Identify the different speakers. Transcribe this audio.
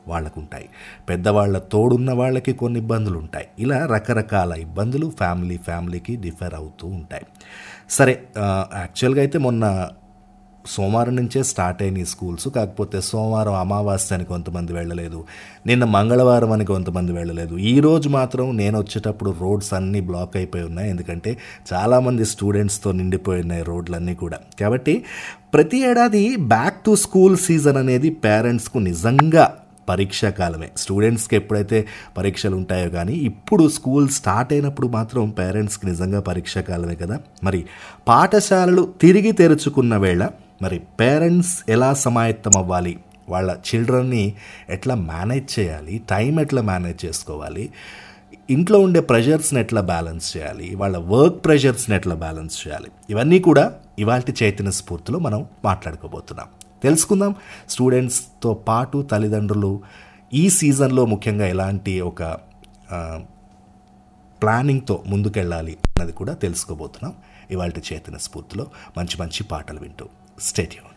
Speaker 1: వాళ్ళకు ఉంటాయి పెద్దవాళ్ళ తోడున్న వాళ్ళకి కొన్ని ఇబ్బందులు ఉంటాయి ఇలా రకరకాల ఇబ్బందులు ఫ్యామిలీ ఫ్యామిలీకి డిఫర్ అవుతూ ఉంటాయి సరే యాక్చువల్గా అయితే మొన్న సోమవారం నుంచే స్టార్ట్ అయినాయి స్కూల్స్ కాకపోతే సోమవారం అమావాస్య అని కొంతమంది వెళ్ళలేదు నిన్న మంగళవారం అని కొంతమంది వెళ్ళలేదు ఈ రోజు మాత్రం నేను వచ్చేటప్పుడు రోడ్స్ అన్నీ బ్లాక్ అయిపోయి ఉన్నాయి ఎందుకంటే చాలామంది స్టూడెంట్స్తో నిండిపోయి ఉన్నాయి రోడ్లన్నీ కూడా కాబట్టి ప్రతి ఏడాది బ్యాక్ టు స్కూల్ సీజన్ అనేది పేరెంట్స్కు నిజంగా పరీక్షా కాలమే స్టూడెంట్స్కి ఎప్పుడైతే పరీక్షలు ఉంటాయో కానీ ఇప్పుడు స్కూల్ స్టార్ట్ అయినప్పుడు మాత్రం పేరెంట్స్కి నిజంగా పరీక్షా కాలమే కదా మరి పాఠశాలలు తిరిగి తెరుచుకున్న వేళ మరి పేరెంట్స్ ఎలా సమాయత్తం అవ్వాలి వాళ్ళ చిల్డ్రన్ని ఎట్లా మేనేజ్ చేయాలి టైం ఎట్లా మేనేజ్ చేసుకోవాలి ఇంట్లో ఉండే ప్రెషర్స్ని ఎట్లా బ్యాలెన్స్ చేయాలి వాళ్ళ వర్క్ ప్రెషర్స్ని ఎట్లా బ్యాలెన్స్ చేయాలి ఇవన్నీ కూడా ఇవాళ చైతన్య స్ఫూర్తిలో మనం మాట్లాడుకోబోతున్నాం తెలుసుకుందాం స్టూడెంట్స్తో పాటు తల్లిదండ్రులు ఈ సీజన్లో ముఖ్యంగా ఎలాంటి ఒక ఆ, ప్లానింగ్తో ముందుకెళ్ళాలి అన్నది కూడా తెలుసుకోబోతున్నాం ఇవాళ చైతన్య స్ఫూర్తిలో మంచి మంచి పాటలు వింటూ స్టేట్యూన్